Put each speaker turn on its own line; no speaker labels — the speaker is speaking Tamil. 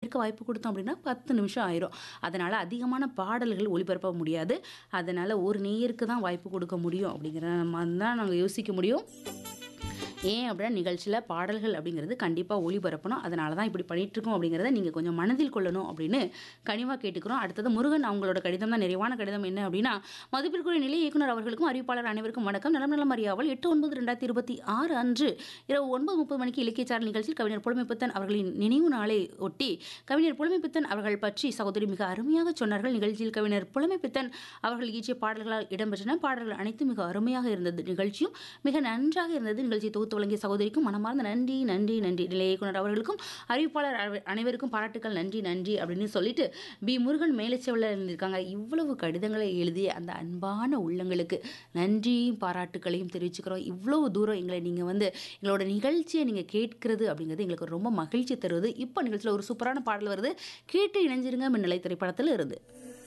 எடுக்க வாய்ப்பு கொடுத்தோம் அப்படின்னா பத்து நிமிஷம் ஆயிரும் அதனால் அதிகமான பாடல்கள் ஒளிபரப்ப முடியாது அதனால் ஒரு நேயருக்கு தான் வாய்ப்பு கொடுக்க முடியும் அப்படிங்கிற மாதிரி தான் நாங்கள் யோசிக்க முடியும் ஏன் அப்படின்னா நிகழ்ச்சியில் பாடல்கள் அப்படிங்கிறது கண்டிப்பாக ஒளிபரப்பணும் அதனால தான் இப்படி பண்ணிகிட்ருக்கோம் அப்படிங்கிறத நீங்கள் கொஞ்சம் மனதில் கொள்ளணும் அப்படின்னு கனிவாக கேட்டுக்கிறோம் அடுத்தது முருகன் அவங்களோட கடிதம் தான் நிறைவான கடிதம் என்ன அப்படின்னா மதிப்பிற்குரிய நிலை இயக்குனர் அவர்களுக்கும் அறிவிப்பாளர் அனைவருக்கும் வணக்கம் நலம் நலம் அறியாவல் எட்டு ஒன்பது ரெண்டாயிரத்தி இருபத்தி ஆறு அன்று இரவு ஒன்பது முப்பது மணிக்கு இலக்கியச்சாரல் நிகழ்ச்சியில் கவிஞர் புலமைப்பித்தன் அவர்களின் நினைவு நாளை ஒட்டி கவிஞர் புலமைப்பித்தன் அவர்கள் பற்றி சகோதரி மிக அருமையாக சொன்னார்கள் நிகழ்ச்சியில் கவிஞர் புலமைப்பித்தன் அவர்கள் இயற்றிய பாடல்களால் இடம்பெற்றன பாடல்கள் அனைத்தும் மிக அருமையாக இருந்தது நிகழ்ச்சியும் மிக நன்றாக இருந்தது நிகழ்ச்சி தொகுத்து வழங்கிய சகோதரிக்கும் மனமார்ந்த நன்றி நன்றி நன்றி நிலைய இயக்குனர் அவர்களுக்கும் அறிவிப்பாளர் அனைவ- அனைவருக்கும் பாராட்டுக்கள் நன்றி நன்றி அப்படின்னு சொல்லிட்டு பி முருகன் மேலச்செவலில் இருந்திருக்காங்க இவ்வளவு கடிதங்களை எழுதிய அந்த அன்பான உள்ளங்களுக்கு நன்றியும் பாராட்டுக்களையும் தெரிவிச்சுக்கிறோம் இவ்வளவு தூரம் எங்களை நீங்கள் வந்து எங்களோட நிகழ்ச்சியை நீங்கள் கேட்கிறது அப்படிங்கிறது எங்களுக்கு ரொம்ப மகிழ்ச்சி தருவது இப்போ நிகழ்ச்சியில் ஒரு சூப்பரான பாடல் வருது கேட்டு இணைஞ்சிருங்க மின்னலை திரைப்படத்தில் இருந்து